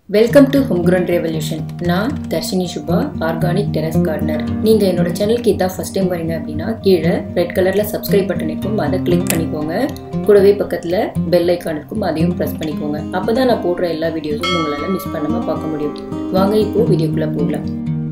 welcome to homegrown revolution நான் Darshini Subha organic terrace gardener நீங்க என்னோட சேனலுக்கு இதான் ஃபர்ஸ்ட் டைம் வரீங்க அப்படின்னா கீழே ரெட் கலர்ல சப்ஸ்கிரைப் பட்டன் இருக்கும் அதை கிளிக் பண்ணிக்கோங்க கூடவே பக்கத்துல பெல் ஐக்கான் இருக்கும் அதையும் ப்ரெஸ் பண்ணிக்கோங்க அப்பதான் நான் போடுற எல்லா வீடியோஸும் உங்களால மிஸ் பண்ணாம பார்க்க முடியும் வாங்க இப்போ வீடியோக்குள்ள போகலாம்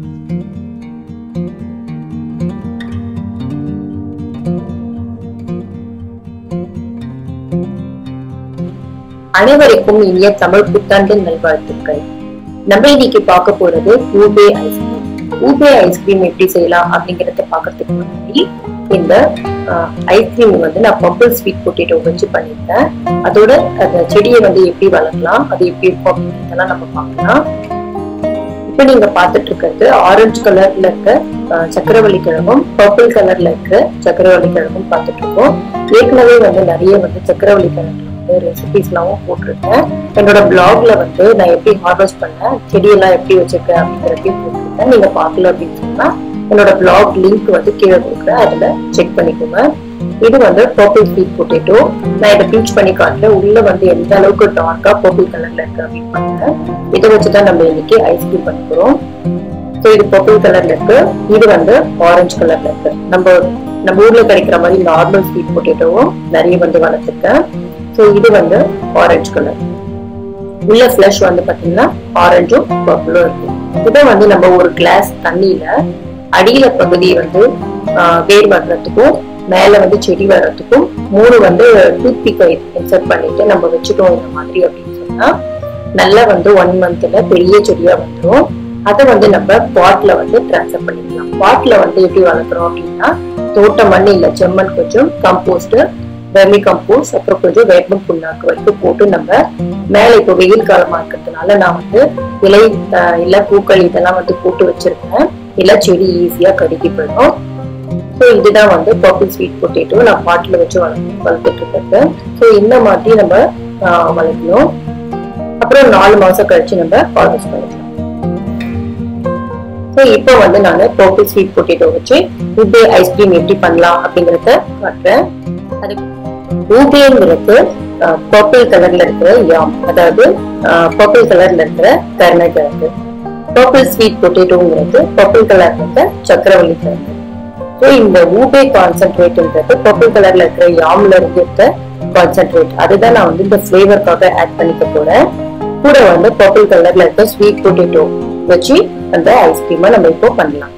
அனைவருக்கும் இனிய தமிழ் புத்தாண்டு நல்வாழ்த்துக்கள் நம்ம இன்னைக்கு பார்க்க போறது ஊபே ஐஸ்கிரீம் ஊபே ஐஸ்கிரீம் எப்படி செய்யலாம் அப்படிங்கறத பார்க்கறதுக்கு முன்னாடி இந்த ஐஸ்கிரீம் வந்து நான் பம்பிள் ஸ்வீட் பொட்டேட்டோ வச்சு பண்ணியிருக்கேன் அதோட அந்த செடியை வந்து எப்படி வளர்க்கலாம் அது எப்படி இருக்கும் அப்படிங்கிறதெல்லாம் நம்ம பார்க்கலாம் இப்ப நீங்க பார்த்துட்டு இருக்கிறது ஆரஞ்சு கலர்ல இருக்க அஹ், சக்கரவள்ளி கிழங்கும் பர்பிள் கலர்ல இருக்க சக்கரவள்ளி கிழங்கும் பார்த்துட்டு இருக்கோம் ஏற்கனவே வந்து நிறைய வந்து சக்கரவள்ளி கிழங்குல வந்து ரெசிபிஸ் எல்லாம் போட்டிருக்கேன் என்னோட பிளாக்ல வந்து நான் எப்படி ஹார்வெஸ்ட் பண்ணேன் செடியெல்லாம் எப்படி வச்சிருக்கேன் அப்படிங்கிறதையும் போட்டிருக்கேன் நீங்க பார்க்கல அப்படின்னு சொன்னா என்னோட பிளாக் லிங்க் வந்து கீழே கொடுக்குறேன் அதுல செக் பண்ணிக்கோங்க இது வந்து பர்பிள் ஸ்வீட் பொட்டேட்டோ நான் இதை பீச் பண்ணி காட்டுறேன் உள்ள வந்து எந்த அளவுக்கு டார்க்கா பர்பிள் கலர்ல இருக்கு அப்படின்னு பாருங்க இதை வச்சுதான் நம்ம இன்னைக்கு ஐஸ்கிரீம் பண்ண போறோம் ஸோ இது பர்பிள் கலர்ல இருக்கு இது வந்து ஆரஞ்சு கலர்ல இருக்கு நம்ம நம்ம ஊர்ல கிடைக்கிற மாதிரி நார்மல் ஸ்வீட் பொட்டேட்டோவும் நிறைய வந்து வளர்த்துருக்கேன் ஸோ இது வந்து ஆரஞ்சு கலர் உள்ள ஃபிளஷ் வந்து பாத்தீங்கன்னா ஆரஞ்சும் பர்பிளும் இருக்கு இதை வந்து நம்ம ஒரு கிளாஸ் தண்ணியில அடியில பகுதி வந்து ஆஹ், வேர் வர்றதுக்கும் மேல வந்து செடி வர்றதுக்கும் மூணு வந்து டூத் பிக்கை இன்சர்ட் பண்ணிட்டு நம்ம வச்சுட்டோம் இந்த மாதிரி அப்படின்னு சொன்னா நல்லா வந்து ஒன் மந்த்ல பெரிய செடியா வந்துரும் அதை வந்து நம்ம பாட்ல வந்து டிரான்ஸ்ஃபர் பண்ணிக்கலாம் பாட்ல வந்து எப்படி வளர்க்குறோம் அப்படின்னா தோட்ட மண் இல்ல செம்மண் கொஞ்சம் கம்போஸ்ட் வெர்மி கம்போஸ்ட் அப்புறம் கொஞ்சம் வேப்பம் புண்ணாக்கு வரைக்கும் போட்டு நம்ம மேல இப்போ வெயில் காலமா இருக்கிறதுனால நான் வந்து இலை ஆஹ், இல்ல பூக்கள் இதெல்லாம் வந்து போட்டு வச்சிருக்கேன் இல்ல செடி ஈஸியா கருகி போயிடும் ஸோ இதுதான் வந்து பர்பிள் ஸ்வீட் பொட்டேட்டோ நான் பாட்டில் வச்சு வளர்த்து வளர்த்துட்டு இருக்கிறது ஸோ இந்த மாதிரி நம்ம ஆஹ், வளர்க்கணும் அப்புறம் நாலு மாசம் கழிச்சு நம்ம ஹார்வெஸ்ட் பண்ணிக்கலாம் ஸோ இப்போ வந்து நான் பர்பிள் ஸ்வீட் பொட்டேட்டோ வச்சு ஊபே ஐஸ்கிரீம் எப்படி பண்ணலாம் அப்படிங்கறத காட்டுறேன் அதுக்கு ஊபேங்கிறது பர்பிள் கலர்ல இருக்கிற யாம் அதாவது பர்பிள் கலர்ல இருக்கிற கருணைக்கிழங்கு பர்பிள் ஸ்வீட் பொட்டேட்டோங்கிறது பர்பிள் கலர்ல இருக்க சக்கரவள்ளி கிழங்கு ஸோ இந்த ஊபே கான்சென்ட்ரேட்ன்றது பர்பிள் கலர்ல இருக்கிற யாம்ல இருந்து இருக்க கான்சென்ட்ரேட் அதுதான் நான் வந்து இந்த ஃபிளேவருக்காக ஆட் பண்ணிக்க போறேன் கூட வந்து பர்பிள் கலர்ல இருக்க ஸ்வீட் பொட்டேட்டோ வச்சு அந்த ஐஸ்கிரீமை நம்ம இப்போ பண்ணலாம்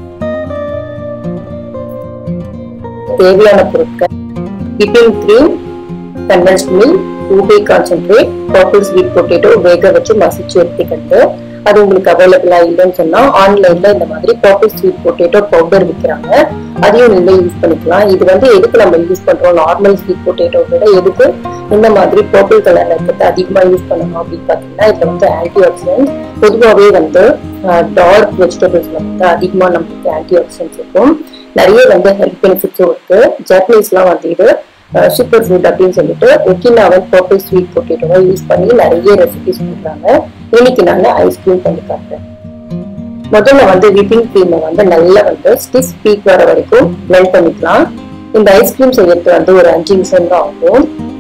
தேவையான பொருட்கள் whipping cream condensed milk ube concentrate purple sweet potato வேக வச்சு மசிச்சு எடுத்துக்கிட்டு அது உங்களுக்கு அவைலபிளா இல்லைன்னு சொன்னா ஆன்லைன்ல இந்த மாதிரி பர்பிள் ஸ்வீட் பொட்டேட்டோ பவுடர் விற்கிறாங்க அதையும் நீங்க யூஸ் பண்ணிக்கலாம் இது வந்து எதுக்கு நம்ம யூஸ் பண்றோம் நார்மல் ஸ்வீட் பொட்டேட்டோ விட எதுக்கு இந்த மாதிரி பர்பிள் கலர்ல இருக்கிறது அதிகமா யூஸ் பண்ணணும் அப்படின்னு பாத்தீங்கன்னா இதுல வந்து ஆன்டி ஆக்சிடென்ட் பொதுவாகவே வந்து டார்க் வெஜிடபிள்ஸ்ல வந்து அதிகமா நமக்கு ஆன்டி ஆக்சிடென்ட்ஸ் இருக்கும் நிறைய வந்து ஹெல்த் பெனிஃபிட்ஸும் இருக்கு ஜப்பனீஸ்லாம் வந்து இது சூப்பர் ஃபுட் அப்படின்னு சொல்லிட்டு ஒக்கினாவன் பர்பிள் ஸ்வீட் பொட்டேட்டோவை யூஸ் பண்ணி நிறைய ரெசிபிஸ் கொடுக்குறாங்க இன்னைக்கு நான் ஐஸ்கிரீம் பண்ணி காட்டுறேன் முதல்ல வந்து விப்பிங் கிரீமை வந்து நல்லா வந்து ஸ்டிஃப் பீக் வர வரைக்கும் blend பண்ணிக்கலாம் இந்த ஐஸ்கிரீம் செய்யறது வந்து ஒரு அஞ்சு நிமிஷம் தான் ஆகும்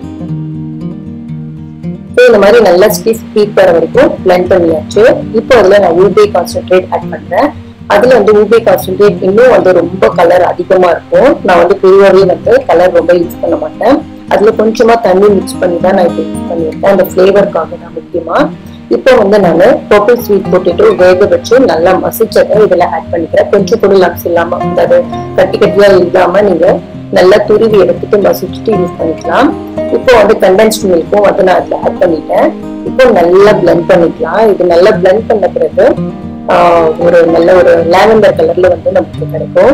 So, இந்த மாதிரி நல்லா ஸ்டிஃப் பீக் வர வரைக்கும் blend பண்ணியாச்சு இப்போ அதுல நான் ஊபே கான்சென்ட்ரேட் ஆட் பண்றேன் அதுல வந்து ஊபே கான்சென்ட்ரேட் இன்னும் வந்து ரொம்ப கலர் அதிகமா இருக்கும் நான் வந்து பொதுவாகவே வந்து கலர் ரொம்ப யூஸ் பண்ண மாட்டேன் அதுல கொஞ்சமா தண்ணி மிக்ஸ் பண்ணி தான் நான் இப்போ யூஸ் பண்ணியிருக்கேன் அந்த ஃபிளேவருக்காக தான் முக்கியமா இப்போ வந்து நான் பர்பிள் ஸ்வீட் பொட்டேட்டோ வேக வச்சு நல்லா மசிச்சதை இதுல ஆட் பண்ணிக்கிறேன் கொஞ்சம் கூட லக்ஸ் இல்லாம அதாவது கட்டி கட்டியா இல்லாம நீங்க நல்லா துருவி எடுத்துட்டு மசிச்சுட்டு யூஸ் பண்ணிக்கலாம் இப்போ வந்து கண்டென்ஸ்ட் மில்க்கும் வந்து நான் அதுல ஆட் பண்ணிட்டேன் இப்போ நல்லா blend பண்ணிக்கலாம் இது நல்லா blend பண்ண பிறகு ஆஹ், ஒரு நல்ல ஒரு லாவெண்டர் கலர்ல வந்து நமக்கு கிடைக்கும்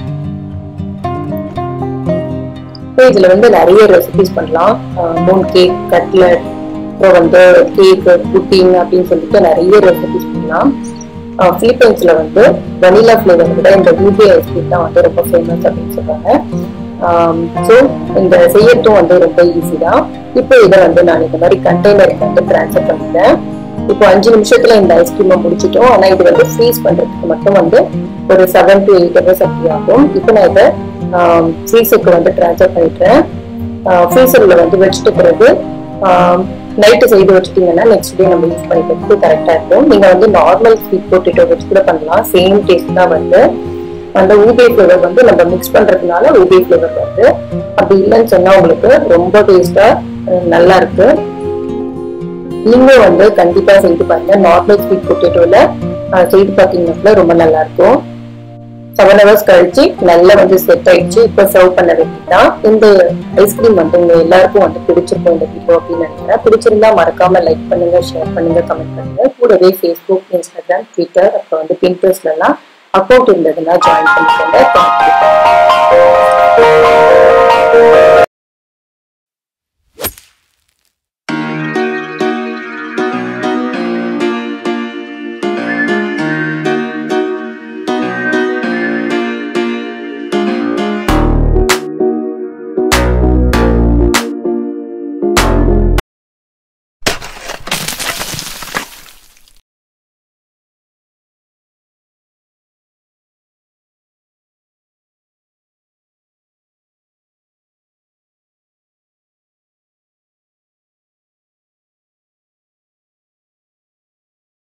இப்போ இதுல வந்து நிறைய ரெசிபிஸ் பண்ணலாம் மூன் கேக் கட்லட் அப்புறம் வந்து கேக் புட்டிங் அப்படின்னு சொல்லிட்டு நிறைய ரெசிபிஸ் பண்ணலாம் பிலிப்பைன்ஸ்ல வந்து வனிலா ஃபிளேவர் விட இந்த ஊபே ஐஸ்கிரீம் தான் வந்து ரொம்ப ஃபேமஸ் அப்படின்னு சொல்றாங்க ஸோ இந்த செய்யறதும் வந்து ரொம்ப ஈஸி தான் இப்போ இதை வந்து நான் இந்த மாதிரி கண்டெய்னருக்கு வந்து ட்ரான்ஸ்ஃபர் பண்ணிட்டேன் இப்போ அஞ்சு நிமிஷத்துல இந்த ஐஸ்கிரீமை முடிச்சிட்டோம் ஆனா இது வந்து ஃப்ரீஸ் பண்றதுக்கு மட்டும் வந்து ஒரு செவன் டு எயிட் ஹவர்ஸ் அப்படி ஆகும் இப்போ நான் இதை ஃப்ரீஸருக்கு வந்து ட்ரான்ஸ்ஃபர் பண்ணிட்டேன் ஃப்ரீசர்ல வந்து வச்சுட்டு பிறகு நைட்டு செய்து வச்சுட்டீங்கன்னா நெக்ஸ்ட் டே நம்ம யூஸ் பண்ணிக்கிறதுக்கு கரெக்டா இருக்கும் நீங்க வந்து நார்மல் ஸ்வீட் பொட்டேட்டோ வச்சு கூட பண்ணலாம் சேம் டேஸ்ட் தான் வந்து அந்த ஊபே ஃபிளவர் வந்து நம்ம மிக்ஸ் பண்றதுனால ஊபே ஃபிளவர் வருது அப்படி இல்லைன்னு சொன்னா உங்களுக்கு ரொம்ப டேஸ்டா நல்லா இருக்கு நீங்களும் வந்து கண்டிப்பா செய்து பாருங்க நார்மல் ஸ்வீட் பொட்டேட்டோல செய்து பார்த்தீங்கன்னா ரொம்ப நல்லா இருக்கும் செவன் ஹவர்ஸ் கழிச்சு நல்லா வந்து செட் ஆயிடுச்சு இப்போ சர்வ் பண்ண வேண்டியதுதான் இந்த ஐஸ்கிரீம் வந்து உங்க எல்லாருக்கும் வந்து பிடிச்சிருக்கும் இந்த வீடியோ அப்படின்னு நினைக்கிறேன் பிடிச்சிருந்தா மறக்காம லைக் பண்ணுங்க ஷேர் பண்ணுங்க கமெண்ட் பண்ணுங்க கூடவே ஃபேஸ்புக் இன்ஸ்டாகிராம் ட்விட்டர் அப்புறம் வந்து பின்ட்ரெஸ்ட்ல எல்லாம் அக்கௌண்ட் இருந்ததுன்னா ஜாயின் பண்ணிக்கோங்க தேங்க்யூ